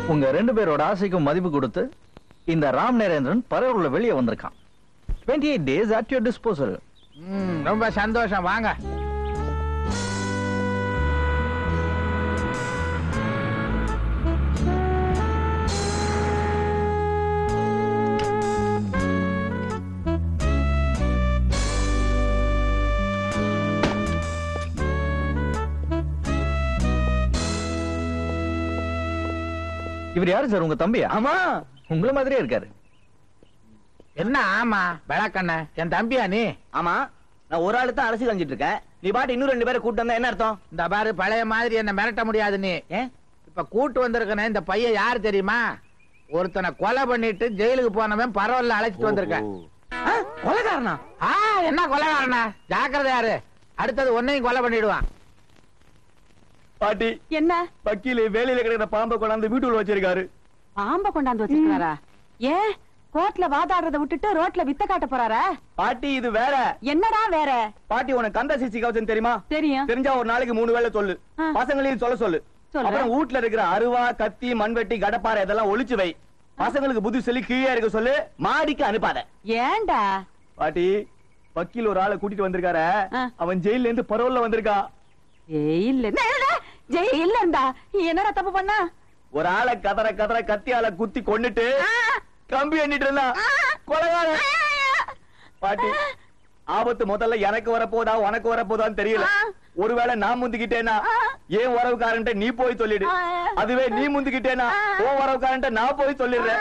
உங்க ரெண்டு பேரோட ஆசைக்கும் மதிப்பு கொடுத்து இந்த ராம் நரேந்திரன் பரவல வெளியே வந்திருக்கான் 28 eight days at your disposal ம், ரொம்ப சந்தோஷம் வாங்க இவர் யாரு சார் உங்க தம்பியா ஆமா உங்கள மாதிரியே இருக்காரு என்ன ஆமா விளக்கண்ண என் தம்பியா நீ ஆமா நான் ஒரு ஆளு தான் அரசியல் செஞ்சுட்டு இருக்கேன் நீ பாட்டு இன்னும் ரெண்டு பேரை கூட்டு வந்தா என்ன அர்த்தம் இந்த பாரு பழைய மாதிரி என்ன மிரட்ட முடியாது நீ ஏன் இப்ப கூட்டு வந்திருக்கனே இந்த பையன் யார் தெரியுமா ஒருத்தனை கொலை பண்ணிட்டு ஜெயிலுக்கு போனவன் பரவாயில்ல அழைச்சிட்டு வந்திருக்கேன் ஆ, கொலைகாரனா ஆ என்ன கொலைகாரனா ஜாக்கிரதை யாரு அடுத்தது ஒன்னையும் கொலை பண்ணிடுவான் பாட்டி என்ன வக்கீல் வேலையில கிடக்கிற பாம்பை கொண்டாந்து வீட்டுக்குள்ள வச்சிருக்காரு பாம்ப கொண்டாந்து வச்சிருக்காரா ஏன் கோர்ட்ல வாதாடுறத விட்டுட்டு ரோட்ல வித்த காட்ட போறாரா பாட்டி இது வேற என்னடா வேற பாட்டி உனக்கு கந்த சிசி கவச்சம் தெரியுமா தெரியும் தெரிஞ்சா ஒரு நாளைக்கு மூணு வேளை சொல்லு ஆ. பசங்களையும் சொல்ல சொல்லு சொல்றேன். அப்புறம் வீட்ல இருக்கிற அருவா கத்தி மண்வெட்டி கடப்பாறை இதெல்லாம் ஒளிச்சு வை பசங்களுக்கு புத்தி சொல்லி கீழே இருக்க சொல்லு மாடிக்கு அனுப்பாத ஏன்டா பாட்டி வக்கீல் ஒரு ஆளை கூட்டிட்டு வந்திருக்காரு ஆ. அவன் ஜெயில இருந்து பரோல்ல வந்திருக்கா ஜெயில்ல ஜெயில்ல இருந்தா என்னடா தப்பு பண்ணா ஒரு ஆளை கதற கதற கத்தியால குத்தி கொன்னுட்டு கம்பி எண்ணிட்டு இருந்தான் கொலைகாரன் பாட்டி ஆபத்து முதல்ல எனக்கு வரப்போதா உனக்கு வரப்போதான்னு தெரியல ஆ. ஒருவேளை நான் முந்திக்கிட்டேனா ஆ. ஏன் உறவுக்காரன்ட்ட நீ போய் சொல்லிடு ஆ. அதுவே நீ முந்திக்கிட்டேனா ஆ. உன் உறவுக்காரன்ட்ட நான் போய் சொல்லிடுறேன்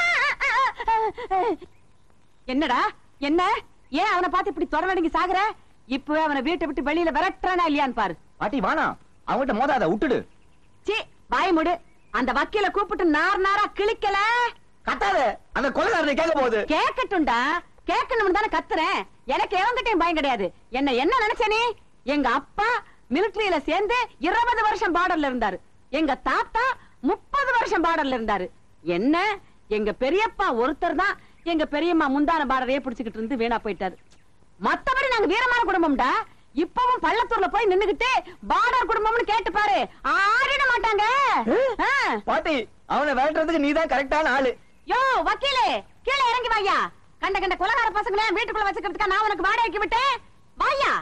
என்னடா என்ன ஏன் அவனை பார்த்து இப்படி தொடர்நடுங்கி சாகுற இப்பவே அவனை வீட்டை விட்டு வெளியில விரட்டுறானா இல்லையான்னு பாரு பாட்டி வானா அவன்கிட்ட மோதாத விட்டுடு சீ வாய் மூடு அந்த வக்கீல கூப்பிட்டு நார் நாரா கிழிக்கல கத்தாத அந்த கொலைகாரனை கேட்க போகுது கேக்கட்டும்டா கேட்கணும்னு தானே கத்துறேன் எனக்கு இறந்துட்டேன் பயம் கிடையாது என்ன என்ன நினைச்ச நீ எங்க அப்பா மிலிட்டரியில சேர்ந்து இருபது வருஷம் பார்டர்ல இருந்தாரு எங்க தாத்தா முப்பது வருஷம் பார்டர்ல இருந்தாரு என்ன எங்க பெரியப்பா ஒருத்தர் தான் எங்க பெரியம்மா முந்தான பார்டரையே பிடிச்சுக்கிட்டு இருந்து வீணா போயிட்டாரு மத்தபடி நாங்க வீரமான குடும்பம்டா இப்பவும் பள்ளத்தூர்ல போய் நின்னுகிட்டு பார்டர் குடும்பம்னு கேட்டு பாரு ஆடிட மாட்டாங்க ஆ. பாட்டி அவனை விரட்டுறதுக்கு நீதான் கரெக்டான ஆளு யோ வக்கீலே கீழே இறங்கி வாயா கண்ட கண்ட கொலகார பசங்களை வீட்டுக்குள்ள வச்சுக்கிறதுக்கா நான் உனக்கு வாடகைக்கு விட்டேன் வாயா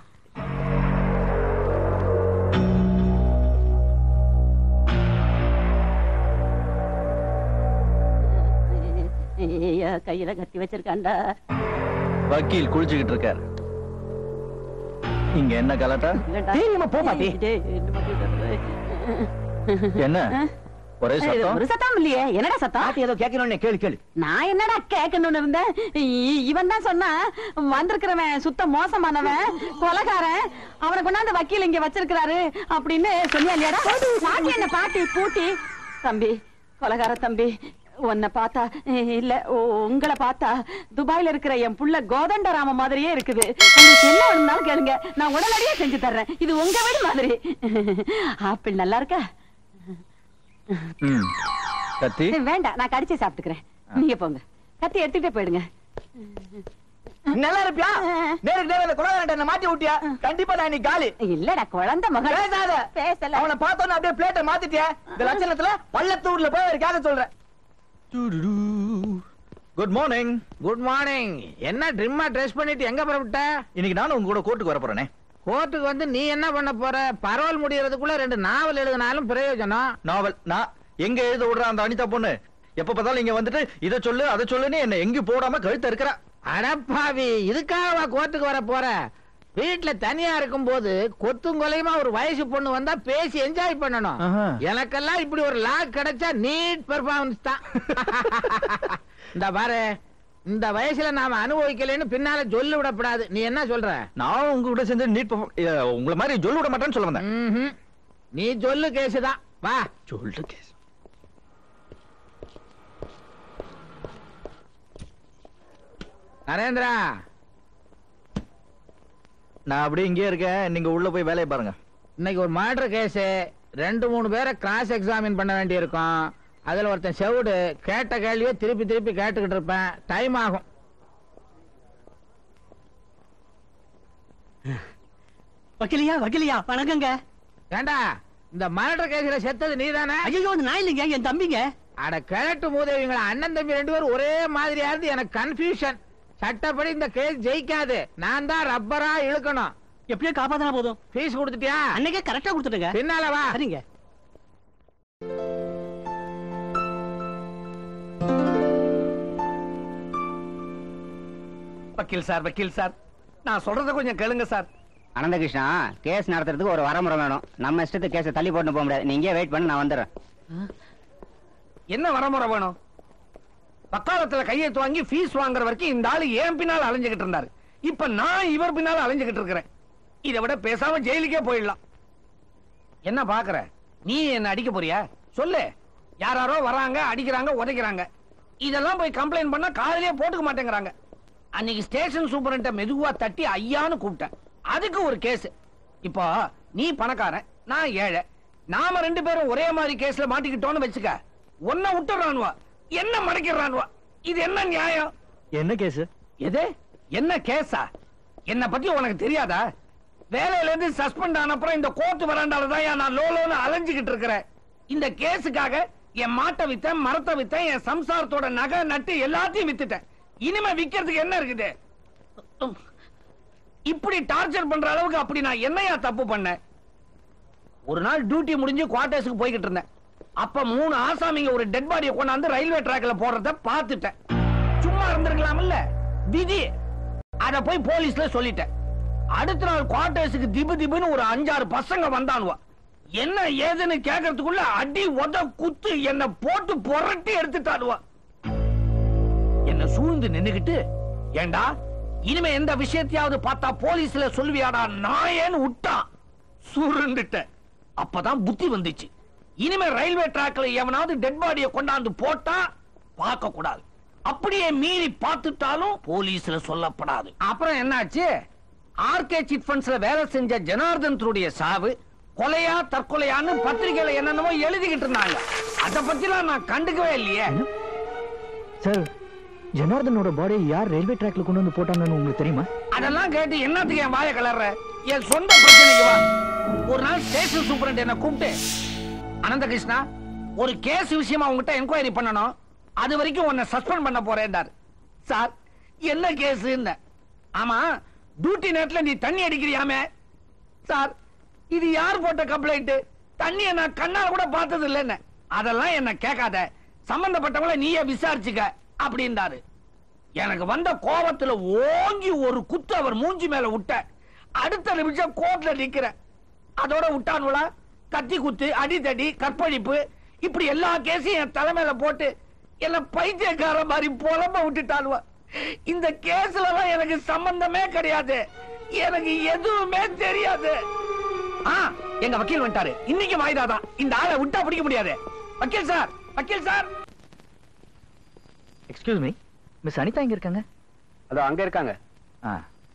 கையில கத்தி வச்சிருக்காண்டா வக்கீல் குளிச்சுக்கிட்டு இருக்காரு இங்க என்ன கலாட்டா தைரியமா போ, பாட்டி. என்ன ஒரே சத்தம் ஒரு சத்தம் இல்லையே என்னடா சத்தம் பாட்டி ஏதோ கேட்கணும்னு கேளு கேளு நான் என்னடா கேட்கணும்னு இருந்தேன் இ- இவன் தான் சொன்னா வந்திருக்கிறவன் சுத்த மோசமானவன் கொலகாரன் அவனை கொண்டாந்து வக்கீல் இங்க வச்சிருக்கிறாரு அப்படின்னு சொன்னியா இல்லையாடா பாட்டி என்ன பாட்டி பூட்டி தம்பி கொலகார தம்பி உன்னை பார்த்தா இல்ல உ- உங்களை பார்த்தா துபாயில இருக்கிற என் புள்ள கோதண்டராம மாதிரியே இருக்குது உங்களுக்கு என்ன வேணும்னாலும் கேளுங்க நான் உடனடியே செஞ்சு தர்றேன் இது உங்க வீடு மாதிரி ஆப்பிள் நல்லா இருக்கா ம். கத்தி வேண்டாம் நான் கடிச்சு சாப்பிட்டுக்கிறேன் நீங்க போங்க கத்தி எடுத்துட்டே போயிடுங்க நல்லா இருப்பியா நேருக்கு நேரம் கொலைகாரன்ட்ட என்ன மாட்டி விட்டியா கண்டிப்பா நான் நீ காலி இல்லடா குழந்தை மகன் பேசாத பேசல அவனை பார்த்தோன்னு அப்படியே பிளேட்டை மாத்திட்டியா இந்த லட்சணத்துல பள்ளத்தூர்ல போய் ஒரு கேட்க சொல்றேன் குட் மார்னிங் குட் மார்னிங் என்ன ட்ரிம்மா ட்ரெஸ் பண்ணிட்டு எங்க புறப்பட்ட இன்னைக்கு நானும் உங்க கூட கோர்ட்டுக்கு வர போறேனே கோர்ட்டுக்கு வந்து நீ என்ன பண்ண போற பரவல் முடியறதுக்குள்ள ரெண்டு நாவல் எழுதினாலும் பிரயோஜனம் நாவல் நான் எங்க எழுத விடுற அந்த அனிதா பொண்ணு எப்ப பார்த்தாலும் இங்க வந்துட்டு இத சொல்லு அதை சொல்லுன்னு என்ன எங்கேயும் போடாம கழுத்த இருக்கிறா அடப்பாவி இதுக்காகவா கோர்ட்டுக்கு வர போற வீட்டுல தனியா இருக்கும்போது கொத்தும் கொலையுமா ஒரு வயசு பொண்ணு வந்தா பேசி என்ஜாய் பண்ணணும் ஆஹா. எனக்கெல்லாம் இப்படி ஒரு லாக் கிடைச்சா நீட் பெர்ஃபார்மன்ஸ் தான் இந்த பாரு இந்த வயசுல நாம அனுபவிக்கலைன்னு பின்னால சொல்லி விடப்படாது நீ என்ன சொல்ற நான் உங்க கூட சேர்ந்து நீட் உங்களை மாதிரி சொல்ல விட மாட்டேன்னு சொல்ல வந்தேன் ம்ஹும். நீ சொல்லு கேசுதான் வா சொல்லு கேஸ் நரேந்திரா நான் அப்படியே இங்கே இருக்கேன் நீங்க உள்ள போய் வேலையை பாருங்க இன்னைக்கு ஒரு மர்டர் கேஸ் ரெண்டு மூணு பேரை கிராஸ் எக்ஸாமின் பண்ண வேண்டியிருக்கும் அதுல ஒருத்தன் செவுடு கேட்ட கேள்வியை திருப்பி திருப்பி கேட்டுக்கிட்டு இருப்பேன் டைம் ஆகும் வக்கீலியா வக்கீலியா வணக்கங்க ஏண்டா இந்த மர்டர் கேஸ்ல செத்தது நீதானே ஐயோ அது நான் இல்லைங்க என் தம்பிங்க அட கிழட்டு மூதேவிங்களா அண்ணன் தம்பி ரெண்டு பேரும் ஒரே மாதிரியா இருந்து எனக்கு கன்ஃபியூஷன் சட்டப்படி இந்த கேஸ் ஜெயிக்காது நான் தான் ரப்பரா இழுக்கணும் எப்படியோ காப்பாத்தினா போதும் ஃபீஸ் கொடுத்துட்டியா அன்னைக்கே கரெக்டா கொடுத்துட்டுங்க பின்னால வா சரிங்க வக்கீல் சார் வக்கீல் சார் நான் சொல்றத கொஞ்சம் கேளுங்க சார் அனந்தகிருஷ்ணா கேஸ் நடத்துறதுக்கு ஒரு வரமுறை வேணும் நம்ம இஷ்டத்துக்கு கேஸை தள்ளி போட்டு போக முடியாது நீங்க வெயிட் பண்ணி நான் வந்துடுறேன் என்ன வரமுறை வேணும் வக்காலத்துல கையெழுத்து வாங்கி ஃபீஸ் வாங்குற வரைக்கும் இந்த ஆளு ஏன் பின்னால அலைஞ்சுகிட்டு இருந்தாரு இப்ப நான் இவர் பின்னால அலைஞ்சுகிட்டு இருக்கிறேன் இதை விட பேசாம ஜெயிலுக்கே போயிடலாம் என்ன பாக்குற நீ என்ன அடிக்க போறியா சொல்லு யாராரோ வராங்க அடிக்கிறாங்க உதைக்கிறாங்க இதெல்லாம் போய் கம்ப்ளைண்ட் பண்ணா காதலே போட்டுக்க மாட்டேங்கிறாங்க அன்னைக்கு ஸ்டேஷன் சூப்பரண்ட மெதுவா தட்டி ஐயான்னு கூப்பிட்டேன் அதுக்கு ஒரு கேஸ் இப்போ நீ பணக்காரன் நான் ஏழை நாம ரெண்டு பேரும் ஒரே மாதிரி கேஸ்ல மாட்டிக்கிட்டோம்னு வச்சுக்க உன்னை விட்டுறானுவா என்ன மறைக்கிறானுவா இது என்ன நியாயம் என்ன கேஸ் எது என்ன கேஸா என்ன பத்தி உனக்கு தெரியாதா வேலையில இருந்து சஸ்பெண்ட் ஆன அப்புறம் இந்த கோர்ட் வராண்டால தான் நான் லோலோன்னு அலைஞ்சுகிட்டு இருக்கிறேன் இந்த கேஸுக்காக என் மாட்டை வித்தேன் மரத்தை வித்தேன் என் சம்சாரத்தோட நகை நட்டு எல்லாத்தையும் வித்துட்டேன் இனிமே விக்கிறதுக்கு என்ன இருக்குது இப்படி டார்ச்சர் பண்ற அளவுக்கு அப்படி நான் என்னையா தப்பு பண்ணேன் ஒரு நாள் டியூட்டி முடிஞ்சு குவார்டர்ஸ்க்கு போய்கிட்டு இருந்தேன் அப்ப மூணு ஆசாமிங்க ஒரு டெட் பாடியை கொண்டாந்து ரயில்வே ட்ராக்ல போடுறத பார்த்துட்டேன் சும்மா இருந்திருக்கலாம்ல விதி அத போய் போலீஸ்ல சொல்லிட்டேன் அடுத்த நாள் குவார்டர்ஸுக்கு திபு திபுன்னு ஒரு அஞ்சாறு பசங்க வந்தானுவா என்ன ஏதுன்னு கேக்குறதுக்குள்ள அடி உத குத்து என்ன போட்டு புரட்டி எடுத்துட்டானுவா என்ன சூழ்ந்து நின்னுகிட்டு ஏண்டா இனிமே எந்த விஷயத்தையாவது பார்த்தா போலீஸ்ல சொல்லுவியாடா நான் ஏன்னு விட்டான் சுருண்டுட்டேன் அப்பதான் புத்தி வந்துச்சு இனிமே ரயில்வே டிராக்ல எவனாவது டெட் பாடியை கொண்டாந்து போட்டா பார்க்க கூடாது அப்படியே மீறி பார்த்துட்டாலும் போலீஸ்ல சொல்லப்படாது அப்புறம் என்னாச்சு ஆர்கே சிட் ஃபண்ட்ஸ்ல வேலை செஞ்ச ஜனார்தனுடைய சாவு கொலையா தற்கொலையான்னு பத்திரிகையில என்னென்னமோ எழுதிக்கிட்டு இருந்தாங்க அத பத்திலாம் நான் கண்டுக்கவே இல்லையே சார் ஜனார்தனோட பாடி யார் ரயில்வே ட்ராக்ல கொண்டு வந்து போட்டாங்கன்னு உங்களுக்கு தெரியுமா அதெல்லாம் கேட்டு என்னத்துக்கு என் வாயை கலர்ற என் சொந்த பிரச்சனைக்கு வா ஒரு நாள் ஸ்டேஷன் சூப்பரண்ட் என்ன கூப்பிட்டு அனந்தகிருஷ்ணா ஒரு கேஸ் விஷயமா உங்ககிட்ட என்கொயரி பண்ணணும் அது வரைக்கும் உன்னை சஸ்பெண்ட் பண்ண போறேன்டார் சார் என்ன கேஸ் ஆமா டியூட்டி நேரத்துல நீ தண்ணி அடிக்கிறியாமே சார் இது யார் போட்ட கம்ப்ளைண்ட் தண்ணியை நான் கண்ணால கூட பார்த்தது இல்லைன்னு அதெல்லாம் என்ன கேட்காத சம்பந்தப்பட்டவங்கள நீயே விசாரிச்சுக்க அப்படின்றாரு எனக்கு வந்த கோபத்துல ஓங்கி ஒரு குத்து அவர் மூஞ்சி மேல விட்ட அடுத்த நிமிஷம் கோர்ட்ல நிக்கிற அதோட விட்டானுங்களா கத்தி குத்து அடிதடி கற்பழிப்பு இப்படி எல்லா கேஸையும் என் தலைமையில போட்டு என்ன பைத்தியக்கார மாதிரி புலம்ப விட்டுட்டானுவ இந்த கேஸ்ல எல்லாம் எனக்கு சம்பந்தமே கிடையாது எனக்கு எதுவுமே தெரியாது ஆ எங்க வக்கீல் வந்துட்டாரு இன்னைக்கு வாய்தாதான் இந்த ஆளை விட்டா பிடிக்க முடியாது வக்கீல் சார் வக்கீல் sir excuse me miss Anita எங்க இருக்காங்க அதோ அங்க இருக்காங்க ஆ.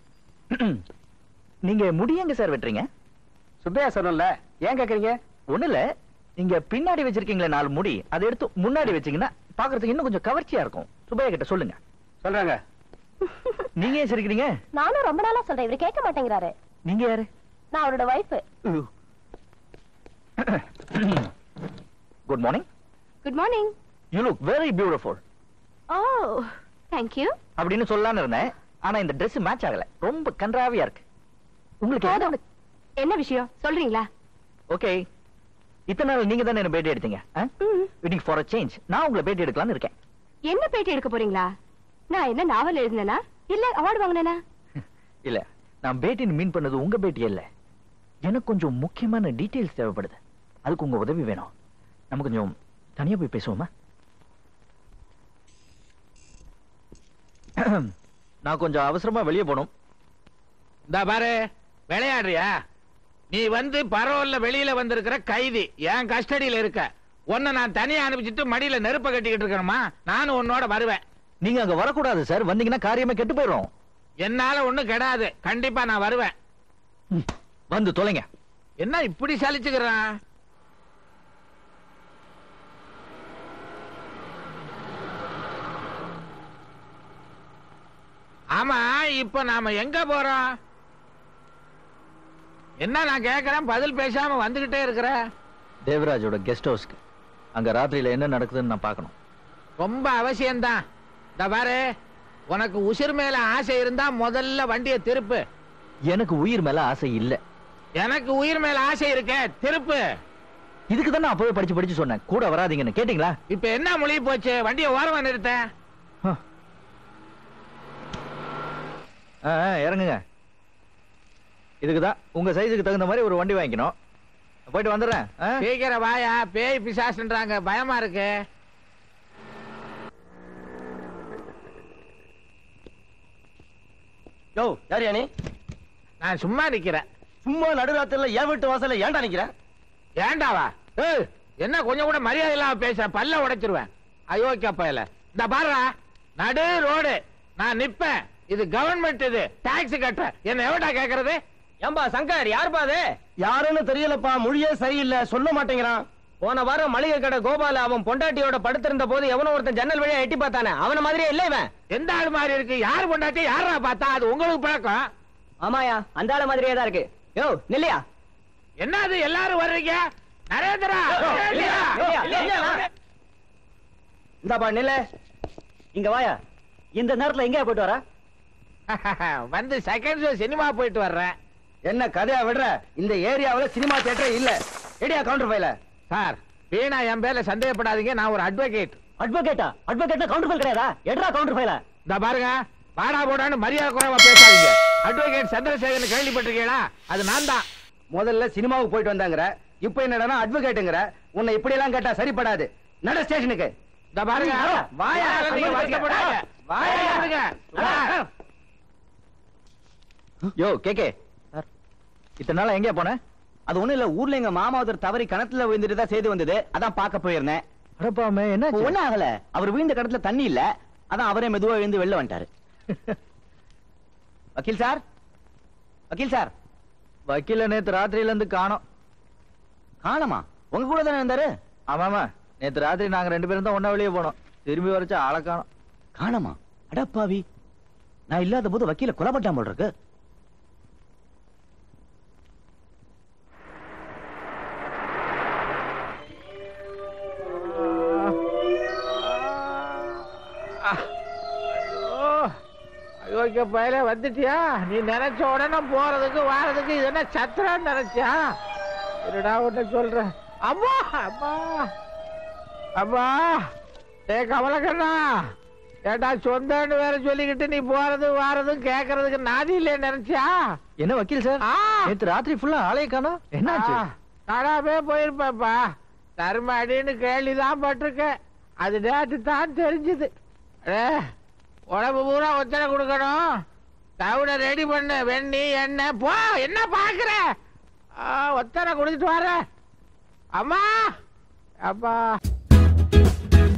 நீங்க முடி எங்க சார் வெட்டுறீங்க சுப்பையா சொன்னல ஏன் கேக்குறீங்க ஒண்ணு இல்ல நீங்க பின்னாடி வச்சிருக்கீங்களே நாலு முடி அதை எடுத்து முன்னாடி வச்சீங்கன்னா பாக்குறதுக்கு இன்னும் கொஞ்சம் கவர்ச்சியா இருக்கும் சுபையா கிட்ட சொல்லுங்க சொல்றாங்க நீங்க ஏன் சிரிக்கிறீங்க நானும் ரொம்ப நாளா சொல்றேன் இவரு கேட்க மாட்டேங்கிறாரு நீங்க யாரு நான் அவரோட wife good morning good morning you look very beautiful oh thank you அப்படின்னு சொல்லலாம்னு இருந்தேன் ஆனா இந்த Dress மேட்ச் ஆகல ரொம்ப கன்றாவியா இருக்கு உங்களுக்கு போதும் என்ன விஷயம் சொல்றீங்களா ஓகே இத்தனை நாள் நீங்க தானே என்ன பேட்டி எடுத்தீங்க ம். இன்னைக்கு ஃபார் சேஞ்ச் நான் உங்களை பேட்டி எடுக்கலாம்னு இருக்கேன் என்ன பேட்டி எடுக்க போறீங்களா நான் என்ன நாவல் எழுதினேனா இல்ல அவார்டு வாங்கினேனா இல்ல நான் பேட்டின்னு மீன் பண்ணது உங்க பேட்டி இல்ல எனக்கு கொஞ்சம் முக்கியமான டீடைல்ஸ் தேவைப்படுது அதுக்கு உங்க உதவி வேணும் நம்ம கொஞ்சம் தனியா போய் பேசுவோமா நான் கொஞ்சம் அவசரமா வெளியே போகணும் இந்த பாரு விளையாடுறியா நீ வந்து பரவல்ல வெளியில வந்திருக்கிற கைதி என் கஸ்டடியில இருக்க உன்னை நான் தனியா அனுப்பிச்சிட்டு மடியில நெருப்ப கட்டிக்கிட்டு இருக்கணுமா நானும் உன்னோட வருவேன் நீங்க அங்க வரக்கூடாது சார் வந்தீங்கன்னா காரியமே கெட்டு போயிடும் என்னால ஒண்ணும் கெடாது கண்டிப்பா நான் வருவேன் ம், வந்து தொலைங்க என்ன இப்படி சலிச்சுக்கிறான் ஆமா இப்ப நாம எங்க போறோம் என்ன நான் கேக்குறேன் பதில் பேசாம வந்துகிட்டே இருக்கிற தேவராஜோட கெஸ்ட் ஹவுஸ்க்கு அங்க ராத்திரியில என்ன நடக்குதுன்னு நான் பார்க்கணும் ரொம்ப அவசியம்தான் இந்த பாரு உனக்கு உசிர் மேல ஆசை இருந்தா முதல்ல வண்டியை திருப்பு எனக்கு உயிர் மேல ஆசை இல்ல எனக்கு உயிர் மேல ஆசை இருக்கே திருப்பு இதுக்கு தான் நான் அப்பவே படிச்சு படிச்சு சொன்னேன் கூட வராதீங்கன்னு கேட்டீங்களா இப்ப என்ன மொழி போச்சு வண்டியை ஓரமா நிறுத்த ஹ. ஆ, ஆ, இறங்குங்க இதுக்கு தான் உங்க சைஸுக்கு தகுந்த மாதிரி ஒரு வண்டி வாங்கிக்கணும் போயிட்டு வந்துடுறேன் ஆ? சீக்கிரம் வாயா பேய் பிசாசுன்றாங்க பயமா இருக்கு யோ யார் நீ நான் சும்மா நிக்கிறேன் சும்மா நடுராத்திரில என் வீட்டு வாசல்ல ஏன்டா நிக்கிற ஏண்டாவா ஏய், என்ன கொஞ்சம் கூட மரியாதை இல்லாம பேசுற பல்ல உடைச்சிருவேன் அயோக்கிய பயல இந்த பாருடா நடு ரோடு நான் நிப்பேன் இது கவர்மெண்ட் இது டாக்ஸ் கட்டுற என்ன எவடா கேக்குறது ஏம்பா சங்கர் யாருப்பா அது யாருன்னு தெரியலப்பா மொழியே சரியில்லை சொல்ல மாட்டேங்கிறான் போன வாரம் மளிகை கடை கோபால அவன் பொண்டாட்டியோட படுத்திருந்த போது எவனோ ஒருத்தன் ஜன்னல் வழியா எட்டி பார்த்தானே அவன மாதிரியே இல்ல இவன் எந்த ஆள் மாதிரி இருக்கு யார் பொண்டாட்டி யாரா பார்த்தா அது உங்களுக்கு பழக்கம் ஆமாயா அந்த ஆள மாதிரியே தான் இருக்கு யோ நில்லையா என்னது எல்லாரும் வர்றீங்க நரேந்திரா நரேந்திரா! இந்தாப்பா நில்ல இங்க வாயா இந்த நேரத்துல எங்க போயிட்டு வர வந்து செகண்ட் ஷோ சினிமா போயிட்டு வர்றேன் என்ன கதையா விடுற இந்த ஏரியாவுல சினிமா தியேட்டரே இல்ல எடியா கவுண்டர் ஃபைல சார் வீணா என் பேர்ல சந்தேகப்படாதீங்க நான் ஒரு அட்வொகேட் அட்வொகேட்டா அட்வொகேட்னா கவுண்டர் ஃபைல் கிடையாதா எட்ரா கவுண்டர் ஃபைல இந்த பாருங்க வாடா போடான்னு மரியாதை குறைவா பேசாதீங்க அட்வொகேட் சந்திரசேகரன் கேள்விப்பட்டிருக்கீங்களா அது நான் தான் முதல்ல சினிமாவுக்கு போயிட்டு வந்தாங்கற இப்போ என்னடா அட்வொகேட்டுங்கற உன்னை இப்படி எல்லாம் கேட்டா சரிப்படாது நட ஸ்டேஷனுக்கு இந்த பாருங்க வாயா, நீங்க வாயா, வருத்தப்படாதீங்க. வாயா. வாயா, இருங்க. வா. யோ கேக்கே இத்தனை நாளா எங்க போன அது ஒண்ணு இல்ல ஊர்ல எங்க மாமா ஒருத்தர் தவறி கிணத்துல விழுந்துட்டு தான் செய்து வந்தது அதான் பார்க்க போயிருந்தேன் அடப்பாமே என்ன ஒண்ணு ஆகல அவர் விழுந்த கிணத்துல தண்ணி இல்ல அதான் அவரே மெதுவா விழுந்து வெளில வந்துட்டாரு வக்கீல் சார் வக்கீல் சார் வக்கீல நேத்து ராத்திரியில இருந்து காணோம் காணமா உங்க கூட தானே இருந்தாரு ஆமாமா நேத்து ராத்திரி நாங்க ரெண்டு பேரும் தான் ஒண்ணா வெளியே போனோம் திரும்பி வரைச்சா ஆளை காணோம் காணமா அடப்பாவி நான் இல்லாத போது வக்கீல கொலப்பட்டான் போல் இருக்கு ஐயோ, அயோக்கிய பயலே வந்துட்டியா நீ நினைச்ச உடனே போறதுக்கு வாரதுக்கு இது என்ன சத்திரம் நினைச்சியா இருடா உன்னை சொல்றேன் அம்மா அம்மா அம்மா ஏ கமலக்கண்ணா ஏட்டா சொந்தன்னு வேற சொல்லிக்கிட்டு நீ போறது வாரதும் கேக்குறதுக்கு நாதி இல்லைன்னு நினைச்சியா என்ன வக்கீல் சார் ஆ. நேத்து ராத்திரி ஃபுல்லா ஆளைய காணோம் என்னாச்சு ஆ, காணாமே போயிருப்பேன்ப்பா தர்ம அடின்னு கேள்விதான் பட்டிருக்கேன் அது நேற்று தான் தெரிஞ்சுது அடே, உடம்பு பூரா ஒத்தனை கொடுக்கணும் தவிட ரெடி பண்ணு வெண்ணி எண்ணெய் போ என்ன பாக்குற ஆ, ஒத்தனை கொடுத்துட்டு வர அம்மா அப்பா